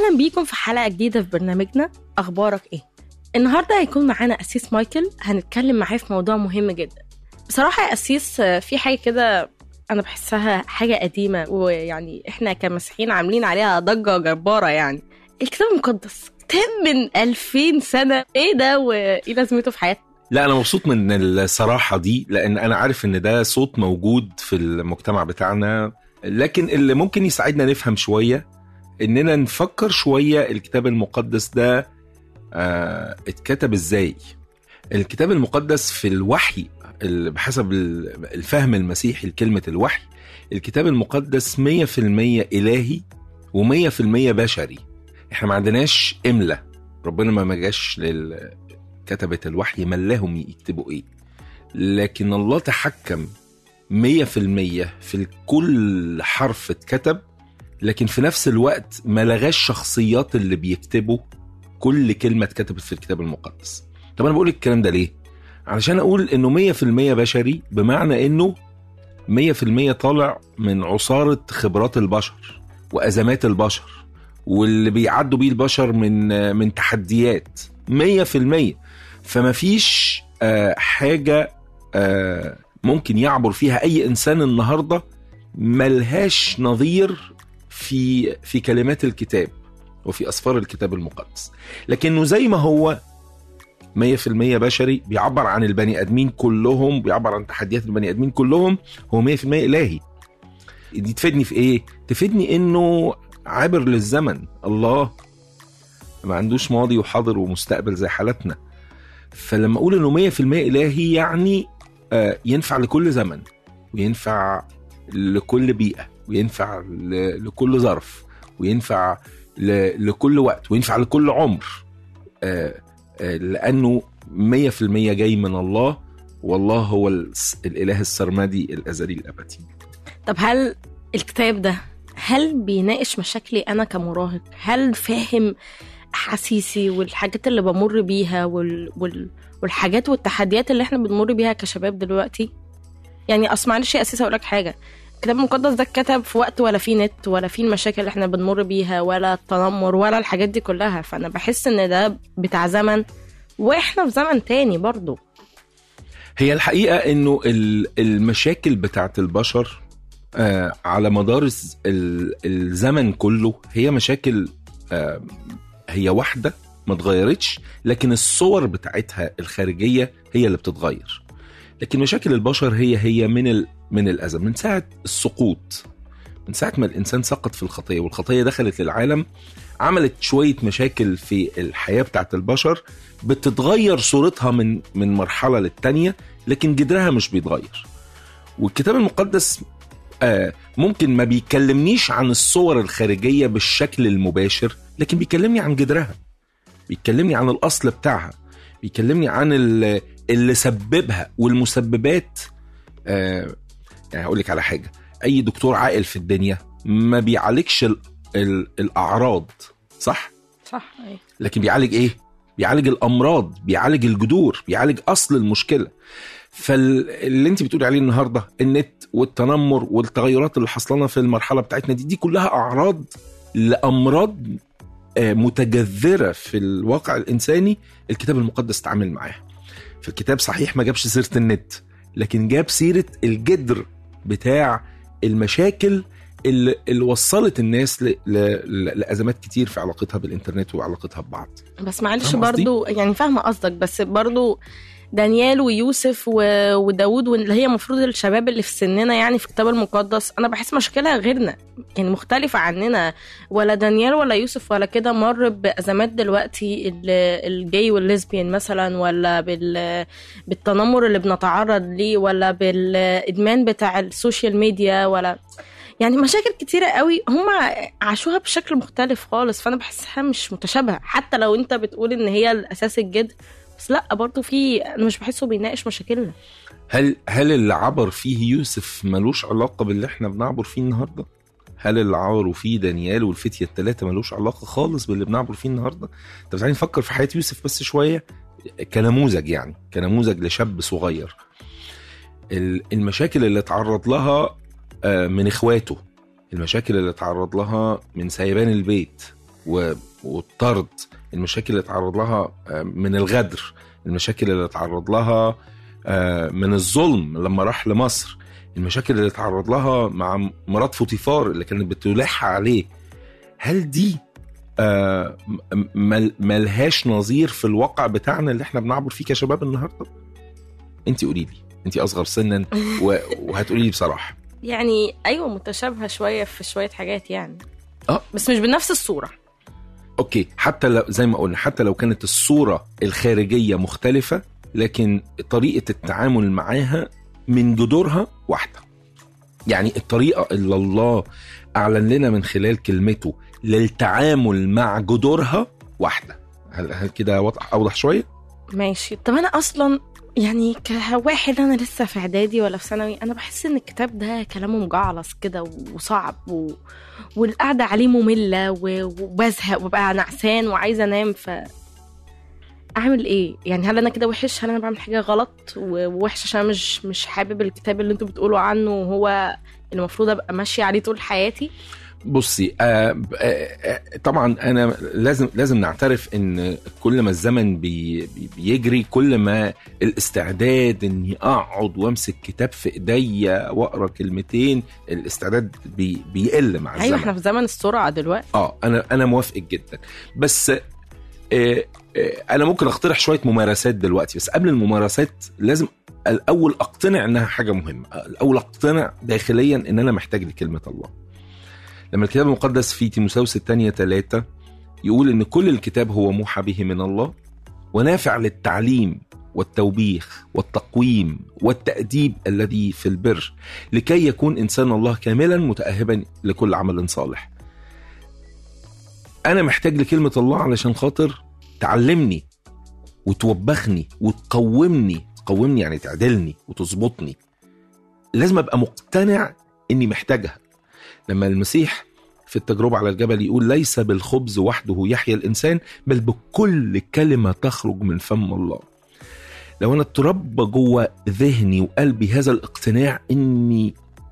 اهلا بيكم في حلقه جديده في برنامجنا اخبارك ايه النهارده هيكون معانا اسيس مايكل هنتكلم معاه في موضوع مهم جدا بصراحه يا اسيس في حاجه كده انا بحسها حاجه قديمه ويعني احنا كمسيحيين عاملين عليها ضجه جباره يعني الكتاب المقدس كتاب من 2000 سنه ايه ده وايه لازمته في حياتنا لا انا مبسوط من الصراحه دي لان انا عارف ان ده صوت موجود في المجتمع بتاعنا لكن اللي ممكن يساعدنا نفهم شويه اننا نفكر شويه الكتاب المقدس ده آه اتكتب ازاي الكتاب المقدس في الوحي ال- بحسب ال- الفهم المسيحي لكلمه الوحي الكتاب المقدس 100% الهي و100% بشري احنا ما عندناش املا ربنا ما مجاش لل كتبة الوحي ملاهم يكتبوا ايه لكن الله تحكم مية في المية في كل حرف اتكتب لكن في نفس الوقت ما لغاش شخصيات اللي بيكتبوا كل كلمة اتكتبت في الكتاب المقدس طب أنا بقول الكلام ده ليه؟ علشان أقول إنه مية في المية بشري بمعنى إنه مية في المية طالع من عصارة خبرات البشر وأزمات البشر واللي بيعدوا بيه البشر من من تحديات مية في المية فما فيش آه، حاجة آه، ممكن يعبر فيها أي إنسان النهاردة ملهاش نظير في في كلمات الكتاب وفي أسفار الكتاب المقدس لكنه زي ما هو 100% بشري بيعبر عن البني آدمين كلهم بيعبر عن تحديات البني آدمين كلهم هو 100% إلهي دي تفيدني في إيه؟ تفيدني إنه عابر للزمن الله ما عندوش ماضي وحاضر ومستقبل زي حالتنا فلما اقول انه 100% الهي يعني آه، ينفع لكل زمن وينفع لكل بيئه وينفع ل- لكل ظرف وينفع ل- لكل وقت وينفع لكل عمر آه، آه، لانه 100% جاي من الله والله هو الس- الاله السرمدي الازلي الابدي طب هل الكتاب ده هل بيناقش مشاكلي انا كمراهق هل فاهم احاسيسي والحاجات اللي بمر بيها وال... وال... والحاجات والتحديات اللي احنا بنمر بيها كشباب دلوقتي يعني اصل معلش يا اساس اقول لك حاجه الكتاب المقدس ده اتكتب في وقت ولا في نت ولا في المشاكل اللي احنا بنمر بيها ولا التنمر ولا الحاجات دي كلها فانا بحس ان ده بتاع زمن واحنا في زمن تاني برضو هي الحقيقه انه ال- المشاكل بتاعت البشر آه، على مدار الز- ال- الزمن كله هي مشاكل آه، هي واحده ما اتغيرتش لكن الصور بتاعتها الخارجيه هي اللي بتتغير لكن مشاكل البشر هي هي من ال من الازل من ساعه السقوط من ساعه ما الانسان سقط في الخطيه والخطيه دخلت للعالم عملت شويه مشاكل في الحياه بتاعت البشر بتتغير صورتها من من مرحله للتانيه لكن جذرها مش بيتغير والكتاب المقدس آه ممكن ما بيكلمنيش عن الصور الخارجيه بالشكل المباشر لكن بيكلمني عن جذرها بيكلمني عن الاصل بتاعها بيكلمني عن ال- اللي سببها والمسببات آه يعني هقول لك على حاجه اي دكتور عاقل في الدنيا ما بيعالجش ال ال الاعراض صح صح أيوة. لكن بيعالج ايه بيعالج الامراض بيعالج الجذور بيعالج اصل المشكله فاللي انت بتقولي عليه النهارده النت والتنمر والتغيرات اللي حصلنا في المرحله بتاعتنا دي دي كلها اعراض لامراض آه، متجذره في الواقع الانساني الكتاب المقدس تعامل معاها فالكتاب صحيح ما جابش سيره النت لكن جاب سيره الجدر بتاع المشاكل اللي, اللي وصلت الناس ل... ل... ل- لازمات كتير في علاقتها بالانترنت وعلاقتها ببعض بس معلش فاهمة قصدي؟ برضو يعني فاهمه قصدك بس برضو دانيال ويوسف و... وداود واللي هي المفروض الشباب اللي في سننا يعني في الكتاب المقدس انا بحس مشكلها غيرنا يعني مختلفة عننا ولا دانيال ولا يوسف ولا كده مر بأزمات دلوقتي ال- الجي والليزبيان مثلا ولا بال... بالتنمر اللي بنتعرض ليه ولا بالإدمان بتاع السوشيال ميديا ولا يعني مشاكل كتيرة قوي هم عاشوها بشكل مختلف خالص فأنا بحسها مش متشابهة حتى لو أنت بتقول إن هي الأساس الجد بس لا برضو في أنا مش بحسه بيناقش مشاكلنا هل هل اللي عبر فيه يوسف ملوش علاقه باللي احنا بنعبر فيه النهارده؟ هل اللي عبروا فيه دانيال والفتيه الثلاثه ملوش علاقه خالص باللي بنعبر فيه النهارده؟ طب تعالي نفكر في حياه يوسف بس شويه كنموذج يعني كنموذج لشاب صغير. ال- المشاكل اللي اتعرض لها آه، من اخواته المشاكل اللي اتعرض لها من سيبان البيت و- والطرد المشاكل اللي اتعرض لها آه، من الغدر المشاكل اللي اتعرض لها آه، من الظلم لما راح لمصر المشاكل اللي اتعرض لها مع مرات فوتيفار اللي كانت بتلح عليه هل دي آه، م- مل- ملهاش نظير في الواقع بتاعنا اللي احنا بنعبر فيه كشباب النهارده انت قولي لي انت اصغر سنا و- وهتقولي لي بصراحه يعني ايوه متشابهه شويه في شويه حاجات يعني اه بس مش بنفس الصوره اوكي حتى لو زي ما قلنا حتى لو كانت الصوره الخارجيه مختلفه لكن طريقه التعامل معاها من جذورها واحده يعني الطريقه اللي الله اعلن لنا من خلال كلمته للتعامل مع جذورها واحده هل هل كده واضح اوضح شويه ماشي طب انا اصلا يعني كواحد انا لسه في اعدادي ولا في ثانوي انا بحس ان الكتاب ده كلامه مجعلص كده وصعب و... والقعده عليه ممله و... وبزهق وببقى نعسان وعايزه انام ف اعمل ايه يعني هل انا كده وحش هل انا بعمل حاجه غلط و- ووحش عشان أنا مش مش حابب الكتاب اللي انتوا بتقولوا عنه وهو المفروض ابقى ماشيه عليه طول حياتي بصي آه ب- آه آه، طبعا انا لازم لازم نعترف ان كل ما الزمن بي بي- بيجري كل ما الاستعداد اني اقعد وامسك كتاب في ايديا واقرا كلمتين الاستعداد بي بيقل مع الزمن ايوه احنا في زمن السرعه دلوقتي اه انا انا موافق جدا بس آه آه انا ممكن اقترح شويه ممارسات دلوقتي بس قبل الممارسات لازم الاول اقتنع انها حاجه مهمه الاول اقتنع داخليا ان انا محتاج لكلمه الله لما الكتاب المقدس في تيموثاوس الثانيه ثلاثة يقول ان كل الكتاب هو موحى به من الله ونافع للتعليم والتوبيخ والتقويم والتأديب الذي في البر لكي يكون إنسان الله كاملا متأهبا لكل عمل صالح أنا محتاج لكلمة الله علشان خاطر تعلمني وتوبخني وتقومني تقومني يعني تعدلني وتظبطني لازم أبقى مقتنع إني محتاجها لما المسيح في التجربة على الجبل يقول ليس بالخبز وحده يحيا الإنسان بل بكل كلمة تخرج من فم الله لو أنا اتربى جوه ذهني وقلبي هذا الاقتناع إني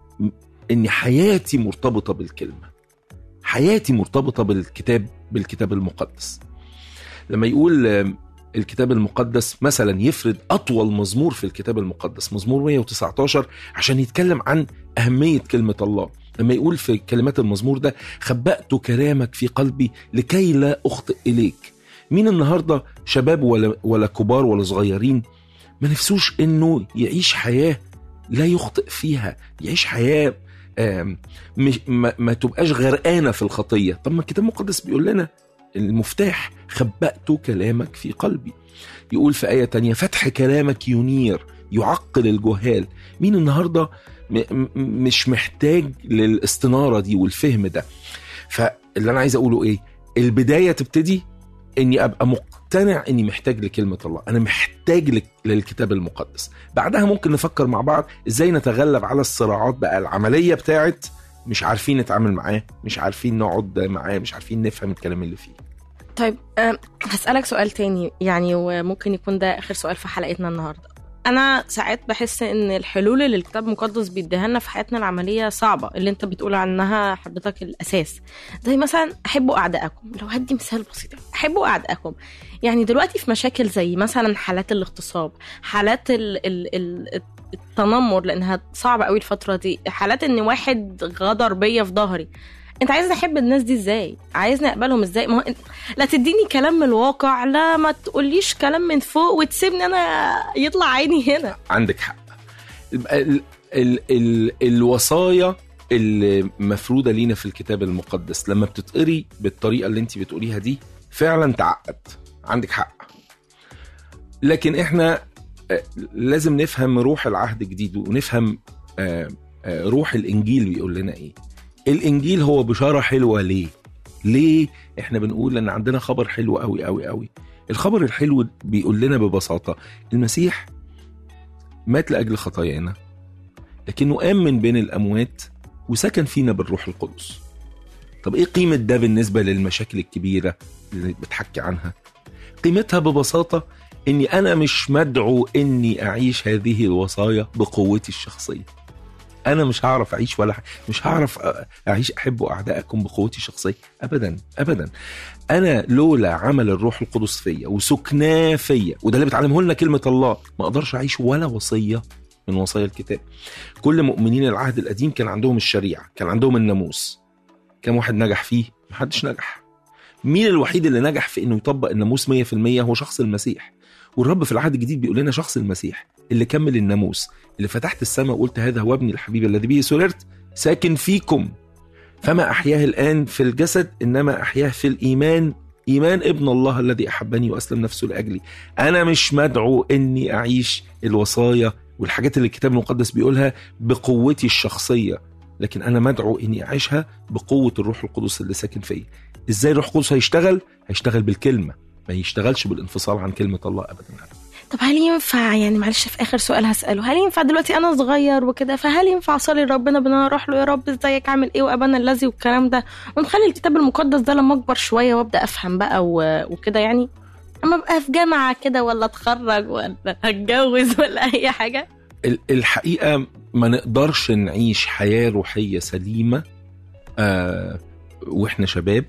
إن حياتي مرتبطة بالكلمة حياتي مرتبطة بالكتاب بالكتاب المقدس لما يقول آم، الكتاب المقدس مثلا يفرد أطول مزمور في الكتاب المقدس مزمور 119 عشان يتكلم عن أهمية كلمة الله لما يقول في كلمات المزمور ده خبأت كلامك في قلبي لكي لا أخطئ إليك مين النهاردة شباب ولا, ولا كبار ولا صغيرين ما نفسوش إنه يعيش حياة لا يخطئ فيها يعيش حياة آم، مش ما, ما تبقاش غرقانة في الخطية طب ما الكتاب المقدس بيقول لنا المفتاح خبأت كلامك في قلبي يقول في آية تانية فتح كلامك ينير يعقل الجهال مين النهاردة م- م- مش محتاج للاستنارة دي والفهم ده فاللي أنا عايز أقوله إيه البداية تبتدي إني أبقى مقتنع إني محتاج لكلمة الله أنا محتاج لك- للكتاب المقدس بعدها ممكن نفكر مع بعض إزاي نتغلب على الصراعات بقى العملية بتاعت مش عارفين نتعامل معاه مش عارفين نقعد معاه مش عارفين نفهم الكلام اللي فيه طيب أم، هسألك سؤال تاني يعني وممكن يكون ده آخر سؤال في حلقتنا النهاردة أنا ساعات بحس إن الحلول اللي الكتاب المقدس بيديها لنا في حياتنا العملية صعبة اللي أنت بتقول عنها حضرتك الأساس زي مثلا أحبوا أعدائكم لو هدي مثال بسيط أحبوا أعدائكم يعني دلوقتي في مشاكل زي مثلا حالات الاغتصاب حالات ال ال ال التنمر لأنها صعبة قوي الفترة دي حالات إن واحد غدر بيا في ظهري انت عايزني احب الناس دي ازاي عايزني اقبلهم ازاي ما هو انت لا تديني كلام من الواقع لا ما تقوليش كلام من فوق وتسيبني انا يطلع عيني هنا عندك حق ال ال ال ال الوصايا اللي مفروضه لينا في الكتاب المقدس لما بتتقري بالطريقه اللي انت بتقوليها دي فعلا تعقد عندك حق لكن احنا آه، لازم نفهم روح العهد الجديد ونفهم آه، آه، روح الانجيل بيقول لنا ايه الانجيل هو بشاره حلوه ليه ليه احنا بنقول ان عندنا خبر حلو قوي قوي قوي الخبر الحلو بيقول لنا ببساطه المسيح مات لاجل خطايانا لكنه قام من بين الاموات وسكن فينا بالروح القدس طب ايه قيمه ده بالنسبه للمشاكل الكبيره اللي بتحكي عنها قيمتها ببساطه اني انا مش مدعو اني اعيش هذه الوصايا بقوتي الشخصيه انا مش هعرف اعيش ولا ح- مش هعرف أ- اعيش احب اعدائكم بقوتي الشخصيه ابدا ابدا انا لولا عمل الروح القدس فيا وسكناه فيا وده اللي بتعلمه لنا كلمه الله ما اقدرش اعيش ولا وصيه من وصايا الكتاب كل مؤمنين العهد القديم كان عندهم الشريعه كان عندهم الناموس كم واحد نجح فيه محدش نجح مين الوحيد اللي نجح في انه يطبق الناموس 100% هو شخص المسيح والرب في العهد الجديد بيقول لنا شخص المسيح اللي كمل الناموس اللي فتحت السماء وقلت هذا هو ابني الحبيب الذي به سررت ساكن فيكم فما احياه الان في الجسد انما احياه في الايمان ايمان ابن الله الذي احبني واسلم نفسه لاجلي انا مش مدعو اني اعيش الوصايا والحاجات اللي الكتاب المقدس بيقولها بقوتي الشخصيه لكن انا مدعو اني اعيشها بقوه الروح القدس اللي ساكن فيا ازاي الروح القدس هيشتغل هيشتغل بالكلمه ما يشتغلش بالانفصال عن كلمه الله ابدا طب هل ينفع يعني معلش في اخر سؤال هساله هل ينفع دلوقتي انا صغير وكده فهل ينفع اصلي لربنا بان انا اروح له يا رب ازيك عامل ايه وابانا الذي والكلام ده ونخلي الكتاب المقدس ده لما اكبر شويه وابدا افهم بقى و- وكده يعني اما ابقى في جامعه كده ولا اتخرج ولا اتجوز ولا اي حاجه ال- الحقيقه ما نقدرش نعيش حياه روحيه سليمه آه واحنا شباب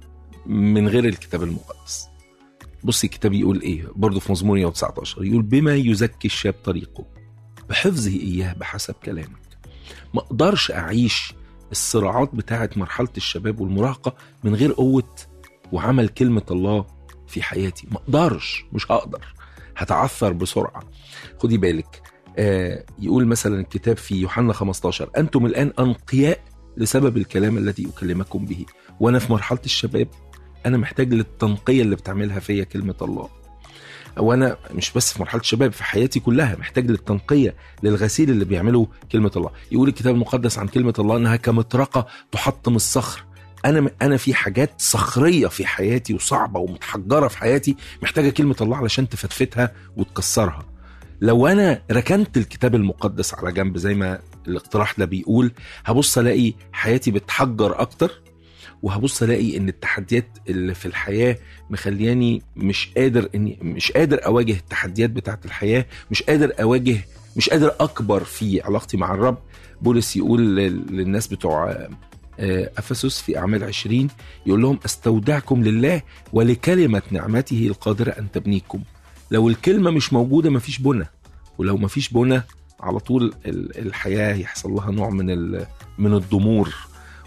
من غير الكتاب المقدس بصي الكتاب يقول ايه برضه في مزمور 119 يقول بما يزكي الشاب طريقه بحفظه اياه بحسب كلامك ما اقدرش اعيش الصراعات بتاعه مرحله الشباب والمراهقه من غير قوه وعمل كلمه الله في حياتي ما اقدرش مش هقدر هتعثر بسرعه خدي بالك آه يقول مثلا الكتاب في يوحنا 15 انتم الان انقياء لسبب الكلام الذي اكلمكم به وانا في مرحله الشباب انا محتاج للتنقيه اللي بتعملها فيا كلمه الله وانا مش بس في مرحله الشباب في حياتي كلها محتاج للتنقيه للغسيل اللي بيعمله كلمه الله يقول الكتاب المقدس عن كلمه الله انها كمطرقه تحطم الصخر انا انا في حاجات صخريه في حياتي وصعبه ومتحجره في حياتي محتاجه كلمه الله علشان تفتفتها وتكسرها لو انا ركنت الكتاب المقدس على جنب زي ما الاقتراح ده بيقول هبص الاقي حياتي بتحجر اكتر وهبص الاقي ان التحديات اللي في الحياه مخلياني مش قادر اني مش قادر اواجه التحديات بتاعت الحياه مش قادر اواجه مش قادر اكبر في علاقتي مع الرب بولس يقول لل- للناس بتوع آه، افسس في اعمال 20 يقول لهم استودعكم لله ولكلمه نعمته القادره ان تبنيكم لو الكلمه مش موجوده مفيش بنى ولو مفيش بنى على طول ال- الحياه يحصل لها نوع من ال- من الضمور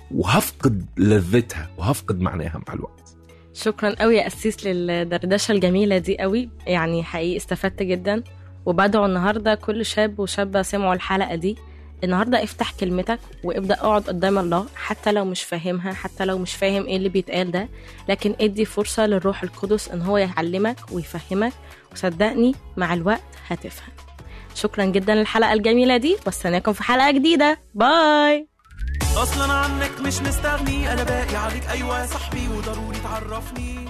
وهفقد لذتها وهفقد معناها مع الوقت شكرا قوي يا أسيس للدردشة الجميلة دي قوي يعني حقيقي استفدت جدا وبدعو النهاردة كل شاب وشابة سمعوا الحلقة دي النهاردة افتح كلمتك وابدأ اقعد قدام الله حتى لو مش فاهمها حتى لو مش فاهم ايه اللي بيتقال ده لكن ادي فرصة للروح القدس ان هو يعلمك ويفهمك وصدقني مع الوقت هتفهم شكرا جدا للحلقة الجميلة دي واستناكم في حلقة جديدة باي اصلا عنك مش مستغني انا باقي عليك ايوه يا صاحبي وضروري تعرفني